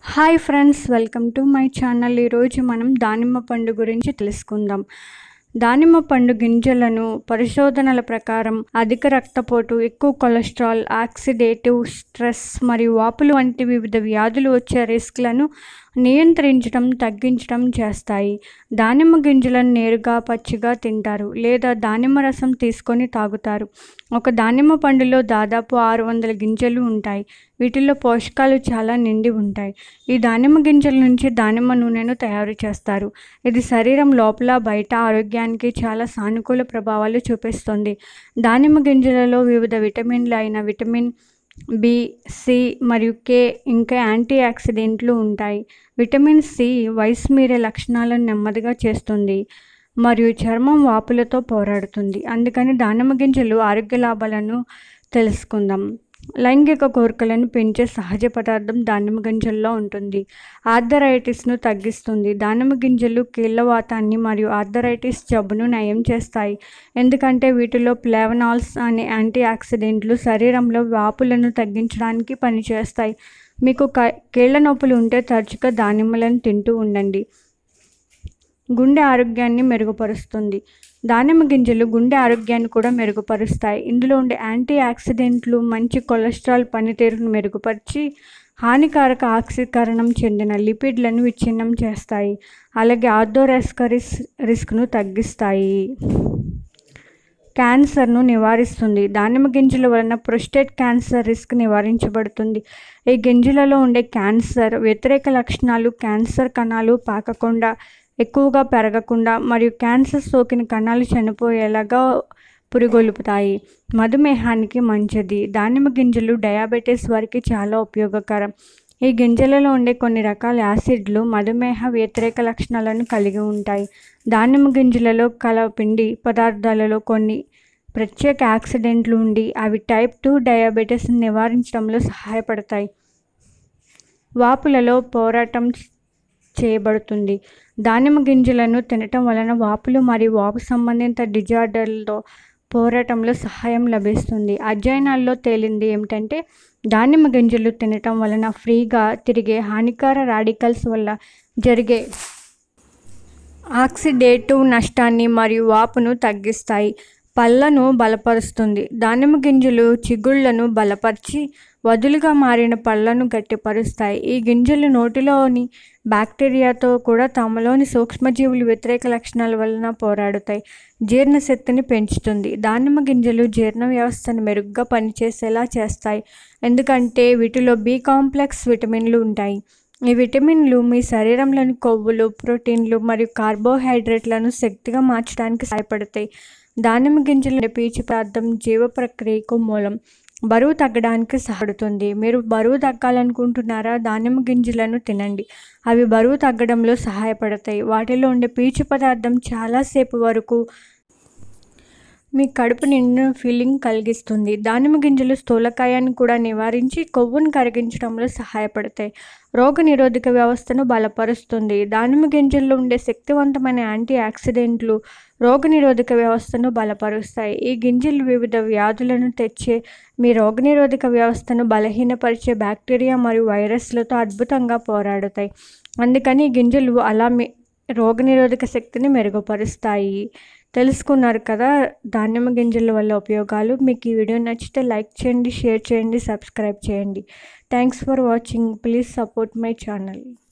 hi friends welcome to my channel ఈరోజు మనం దానిమ్మ పండు గురించి తెలుసుకుందాం దానిమ్మ పండు గింజలను పరిశోధనల ప్రకారం అధిక రక్తపోటు ఎక్కువ కొలెస్ట్రాల్ ఆక్సిడేటివ్ స్ట్రెస్ మరియు వాపులు వంటి వివిధ వ్యాధులు వచ్చే రిస్క్లను నియంత్రించడం తగ్గించడం చేస్తాయి దానిమ్మ గింజలను నేరుగా పచ్చిగా తింటారు లేదా దానిమ్మ రసం తీసుకొని తాగుతారు ఒక దానిమ్మ పండులో దాదాపు ఆరు వందల గింజలు ఉంటాయి వీటిల్లో పోషకాలు చాలా నిండి ఉంటాయి ఈ దానిమ్మ గింజల నుంచి దానిమ్మ నూనెను తయారు చేస్తారు ఇది శరీరం లోపల బయట ఆరోగ్యానికి చాలా సానుకూల ప్రభావాలు చూపిస్తుంది దానిమ్మ గింజలలో వివిధ విటమిన్లు అయిన విటమిన్ బి సి మరియు కే ఇంకా యాంటీ ఆక్సిడెంట్లు ఉంటాయి విటమిన్ సి వయసు మీరే లక్షణాలను నెమ్మదిగా చేస్తుంది మరియు చర్మం వాపులతో పోరాడుతుంది అందుకని దానిమ్మ గింజలు ఆరోగ్య లాభాలను తెలుసుకుందాం లైంగిక కోరికలను పెంచే సహజ పదార్థం దానిమ్మ గింజల్లో ఉంటుంది ఆర్థరైటిస్ను తగ్గిస్తుంది దానిమ్మ గింజలు కీళ్ళవాతాన్ని మరియు ఆర్థరైటిస్ జబ్బును నయం చేస్తాయి ఎందుకంటే వీటిలో ప్లేవనాల్స్ అనే యాంటీ ఆక్సిడెంట్లు శరీరంలో వాపులను తగ్గించడానికి పనిచేస్తాయి మీకు క కీళ్ళ నొప్పులు ఉంటే తరచుగా దానిమ్మలను తింటూ ఉండండి గుండె ఆరోగ్యాన్ని మెరుగుపరుస్తుంది దానిమ్మ గింజలు గుండె ఆరోగ్యాన్ని కూడా మెరుగుపరుస్తాయి ఇందులో ఉండే యాంటీ ఆక్సిడెంట్లు మంచి కొలెస్ట్రాల్ పనితీరును మెరుగుపరిచి హానికారక ఆక్సీకరణం చెందిన లిపిడ్లను విచ్ఛిన్నం చేస్తాయి అలాగే ఆర్థోరెస్కరిస్ రిస్క్ను తగ్గిస్తాయి క్యాన్సర్ను నివారిస్తుంది దానిమ్మ గింజల వలన ప్రొస్టేట్ క్యాన్సర్ రిస్క్ నివారించబడుతుంది ఈ గింజలలో ఉండే క్యాన్సర్ వ్యతిరేక లక్షణాలు క్యాన్సర్ కణాలు పాకకుండా ఎక్కువగా పెరగకుండా మరియు క్యాన్సర్ సోకిన కణాలు చనిపోయేలాగా పురిగొల్పుతాయి మధుమేహానికి మంచిది దానిమ్మ గింజలు డయాబెటీస్ వారికి చాలా ఉపయోగకరం ఈ గింజలలో ఉండే కొన్ని రకాల యాసిడ్లు మధుమేహ వ్యతిరేక లక్షణాలను కలిగి ఉంటాయి దానిమ్మ గింజలలో కల పిండి పదార్థాలలో కొన్ని ప్రత్యేక యాక్సిడెంట్లు ఉండి అవి టైప్ టూ డయాబెటీస్ని నివారించడంలో సహాయపడతాయి వాపులలో పోరాటం చేయబడుతుంది దానిమ్మ గింజలను తినటం వలన వాపులు మరియు వాపు సంబంధిత డిజార్డర్లతో పోరాటంలో సహాయం లభిస్తుంది అధ్యయనాల్లో తేలింది ఏమిటంటే దానిమ్మ గింజలు తినటం వలన ఫ్రీగా తిరిగే హానికార రాడికల్స్ వల్ల జరిగే ఆక్సిడేటివ్ నష్టాన్ని మరియు వాపును తగ్గిస్తాయి పళ్ళను బలపరుస్తుంది దానిమ్మ గింజలు చిగుళ్లను బలపరిచి వదులుగా మారిన పళ్ళను గట్టిపరుస్తాయి ఈ గింజలు నోటిలోని బ్యాక్టీరియాతో కూడా తమలోని సూక్ష్మజీవులు వ్యతిరేక లక్షణాల వలన పోరాడుతాయి జీర్ణశక్తిని పెంచుతుంది దానిమ్మ గింజలు జీర్ణ వ్యవస్థను మెరుగ్గా పనిచేసేలా చేస్తాయి ఎందుకంటే వీటిలో బి కాంప్లెక్స్ విటమిన్లు ఉంటాయి ఈ విటమిన్లు మీ శరీరంలోని కొవ్వులు ప్రోటీన్లు మరియు కార్బోహైడ్రేట్లను శక్తిగా మార్చడానికి సహాయపడతాయి దానిమ్మ గింజల పీచు పదార్థం జీవ ప్రక్రియకు మూలం బరువు తగ్గడానికి సహాయపడుతుంది మీరు బరువు తగ్గాలనుకుంటున్నారా దానిమ్మ గింజలను తినండి అవి బరువు తగ్గడంలో సహాయపడతాయి వాటిలో ఉండే పీచు పదార్థం చాలాసేపు వరకు మీ కడుపు నిండిన ఫీలింగ్ కలిగిస్తుంది దానిమ్మ గింజలు స్థూలకాయాన్ని కూడా నివారించి కొవ్వును కరిగించడంలో సహాయపడతాయి రోగ నిరోధక వ్యవస్థను బలపరుస్తుంది దానిమ్మ గింజల్లో ఉండే శక్తివంతమైన యాంటీ ఆక్సిడెంట్లు రోగ నిరోధక వ్యవస్థను బలపరుస్తాయి ఈ గింజలు వివిధ వ్యాధులను తెచ్చే మీ రోగనిరోధక వ్యవస్థను బలహీనపరిచే బ్యాక్టీరియా మరియు వైరస్లతో అద్భుతంగా పోరాడుతాయి అందుకని ఈ గింజలు అలా మీ రోగనిరోధక శక్తిని మెరుగుపరుస్తాయి తెలుసుకున్నారు కదా దానిమ్మ గింజల వల్ల ఉపయోగాలు మీకు ఈ వీడియో నచ్చితే లైక్ చేయండి షేర్ చేయండి సబ్స్క్రైబ్ చేయండి thanks for watching please support my channel